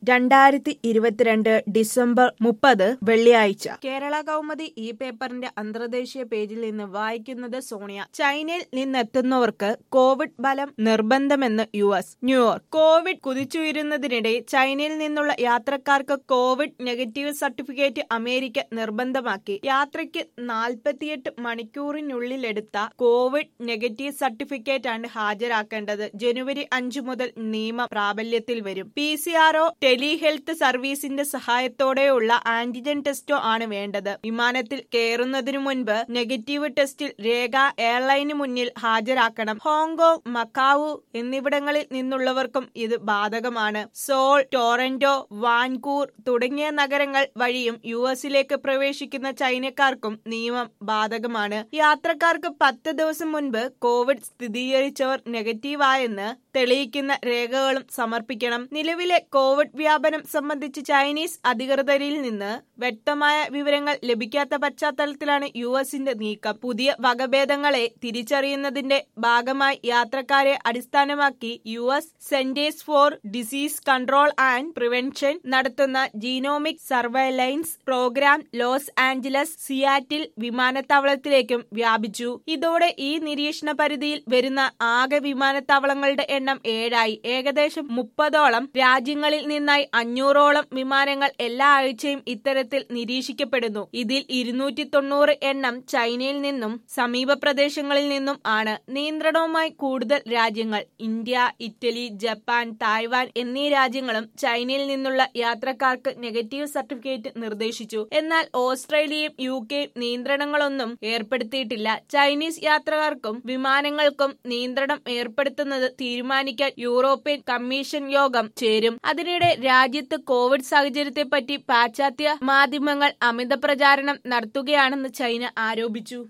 രണ്ടായിരത്തി ഇരുപത്തിരണ്ട് ഡിസംബർ മുപ്പത് വെള്ളിയാഴ്ച കേരള കൗമുദി ഈ പേപ്പറിന്റെ അന്തർദേശീയ പേജിൽ നിന്ന് വായിക്കുന്നത് സോണിയ ചൈനയിൽ നിന്നെത്തുന്നവർക്ക് കോവിഡ് ഫലം നിർബന്ധമെന്ന് യു എസ് ന്യൂയോർക്ക് കോവിഡ് കുതിച്ചുയരുന്നതിനിടെ ചൈനയിൽ നിന്നുള്ള യാത്രക്കാർക്ക് കോവിഡ് നെഗറ്റീവ് സർട്ടിഫിക്കറ്റ് അമേരിക്ക നിർബന്ധമാക്കി യാത്രയ്ക്ക് നാൽപ്പത്തിയെട്ട് മണിക്കൂറിനുള്ളിലെടുത്ത കോവിഡ് നെഗറ്റീവ് സർട്ടിഫിക്കറ്റ് ആണ് ഹാജരാക്കേണ്ടത് ജനുവരി അഞ്ചു മുതൽ നിയമം പ്രാബല്യത്തിൽ വരും പി സി ആർഒ ടെലിഹെൽത്ത് സർവീസിന്റെ സഹായത്തോടെയുള്ള ആന്റിജൻ ടെസ്റ്റോ ആണ് വേണ്ടത് വിമാനത്തിൽ കയറുന്നതിനു മുൻപ് നെഗറ്റീവ് ടെസ്റ്റിൽ രേഖ എയർലൈന് മുന്നിൽ ഹാജരാക്കണം ഹോങ്കോങ് മക്കാവു എന്നിവിടങ്ങളിൽ നിന്നുള്ളവർക്കും ഇത് ബാധകമാണ് സോൾ ടോറന്റോ വാൻകൂർ തുടങ്ങിയ നഗരങ്ങൾ വഴിയും യു എസിലേക്ക് പ്രവേശിക്കുന്ന ചൈനക്കാർക്കും നിയമം ബാധകമാണ് യാത്രക്കാർക്ക് പത്ത് ദിവസം മുൻപ് കോവിഡ് സ്ഥിരീകരിച്ചവർ നെഗറ്റീവായെന്ന് തെളിയിക്കുന്ന രേഖകളും സമർപ്പിക്കണം നിലവിലെ കോവിഡ് വ്യാപനം സംബന്ധിച്ച് ചൈനീസ് അധികൃതരിൽ നിന്ന് വ്യക്തമായ വിവരങ്ങൾ ലഭിക്കാത്ത പശ്ചാത്തലത്തിലാണ് യു എസിന്റെ നീക്കം പുതിയ വകഭേദങ്ങളെ തിരിച്ചറിയുന്നതിന്റെ ഭാഗമായി യാത്രക്കാരെ അടിസ്ഥാനമാക്കി U S Centers for Disease Control and Prevention നടത്തുന്ന genomic surveillance program Los Angeles Seattle വിമാനത്താവളത്തിലേക്കും വ്യാപിച്ചു ഇതോടെ ഈ നിരീക്ഷണ പരിധിയിൽ വരുന്ന ആകെ വിമാനത്താവളങ്ങളുടെ എണ്ണം ഏഴായി ഏകദേശം മുപ്പതോളം രാജ്യങ്ങളിൽ നിന്നായി അഞ്ഞൂറോളം വിമാനങ്ങൾ എല്ലാ ആഴ്ചയും ഇത്തരത്തിൽ നിരീക്ഷിക്കപ്പെടുന്നു ഇതിൽ ഇരുന്നൂറ്റി തൊണ്ണൂറ് എണ്ണം ചൈനയിൽ നിന്നും സമീപ പ്രദേശങ്ങളിൽ നിന്നും ആണ് നിയന്ത്രണവുമായി കൂടുതൽ രാജ്യങ്ങൾ ഇന്ത്യ ഇറ്റലി ജപ്പാൻ തായ്വാൻ എന്നീ രാജ്യങ്ങളും ചൈനയിൽ നിന്നുള്ള യാത്രക്കാർക്ക് നെഗറ്റീവ് സർട്ടിഫിക്കറ്റ് നിർദ്ദേശിച്ചു എന്നാൽ ഓസ്ട്രേലിയയും യു കെയും നിയന്ത്രണങ്ങളൊന്നും ഏർപ്പെടുത്തിയിട്ടില്ല ചൈനീസ് യാത്രക്കാർക്കും വിമാനങ്ങൾക്കും നിയന്ത്രണം ഏർപ്പെടുത്തുന്നത് തീരുമാനിക്കാൻ യൂറോപ്യൻ കമ്മീഷൻ യോഗം ചേരും അതിനിടെ രാജ്യത്ത് കോവിഡ് സാഹചര്യത്തെപ്പറ്റി പാശ്ചാത്യ മാധ്യമങ്ങൾ അമിത പ്രചാരണം നടത്തുകയാണെന്ന് ചൈന ആരോപിച്ചു